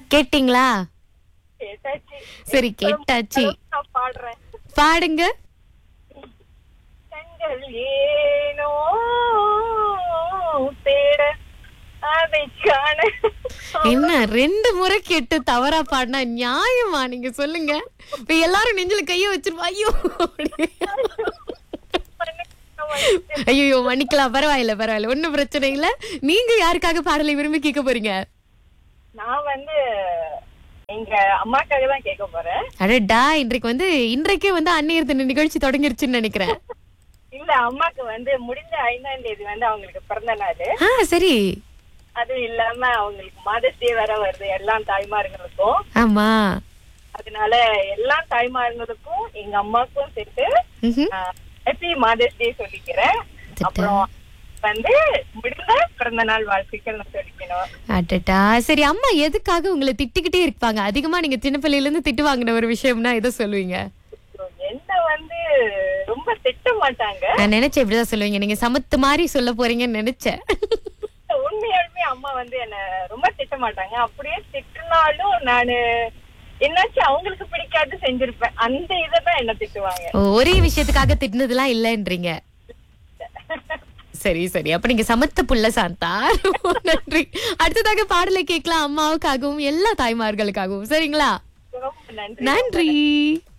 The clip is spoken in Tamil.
கேட்டீங்களா கேட்டாச்சு சரி கேட்டாச்சு நான் பாடுறேன் பாடுங்க கண்கள் ஏனோ தேட அதை காண என்ன ரெண்டு முறை கேட்டு தவறா பாடினா நியாயமா நீங்க சொல்லுங்க இப்ப எல்லாரும் நெஞ்சில கைய வச்சிருப்பா ஐயோ ஐயோ மன்னிக்கலாம் பரவாயில்ல பரவாயில்ல ஒண்ணும் பிரச்சனை இல்ல நீங்க யாருக்காக பாடலை விரும்பி கேட்க போறீங்க நான் வந்து எங்க அம்மாக்காக தான் கேட்க போறேன் அடடா இன்றைக்கு வந்து இன்றைக்கே வந்து அந்நியர் தின நிகழ்ச்சி தொடங்கிருச்சுன்னு நினைக்கிறேன் இல்ல அம்மாக்கு வந்து முடிஞ்ச ஐந்தாம் தேதி வந்து அவங்களுக்கு பிறந்த நாள் ஆ சரி அதுவும் இல்லாம அவங்களுக்கு மதர்ஸ் டே வேற வருது எல்லா தாய்மார்களுக்கும் ஆமா அதனால எல்லா தாய்மார்களுக்கும் எங்க அம்மாக்கும் சேர்த்து ம்ஹும். ஹாப்பி மதர்ஸ் டே சொல்லிக்கிறேன் அப்புறம் வந்து முடிந்த பிறந்த நாள் வாழ்த்துக்கள் நான் சொல்லிக்கணும் அடடா சரி அம்மா எதுக்காக உங்களை திட்டிக்கிட்டே இருப்பாங்க அதிகமா நீங்க சின்ன பிள்ளையில இருந்து திட்டு வாங்கின ஒரு விஷயம்னா எதை சொல்லுவீங்க என்ன வந்து ரொம்ப திட்ட மாட்டாங்க நான் நினைச்சேன் இப்படிதான் சொல்லுவீங்க நீங்க சமத்து மாதிரி சொல்ல போறீங்கன்னு நினைச்சேன் உண்மையாலுமே அம்மா வந்து என்ன ரொம்ப திட்ட மாட்டாங்க அப்படியே திட்டினாலும் நானு என்னாச்சும் அவங்களுக்கு பிடிக்காது செஞ்சிருப்பேன் அந்த இதான் என்ன திட்டுவாங்க ஓ, ஒரே விஷயத்துக்காக திட்டினதுலாம் இல்லைன்றீங்க சரி சரி அப்ப நீங்க சமத்த புள்ள சாந்தா ரொம்ப நன்றி அடுத்ததாக பாடலை கேட்கலாம் அம்மாவுக்காகவும் எல்லா தாய்மார்களுக்காகவும் சரிங்களா ரொம்ப நன்றி நன்றி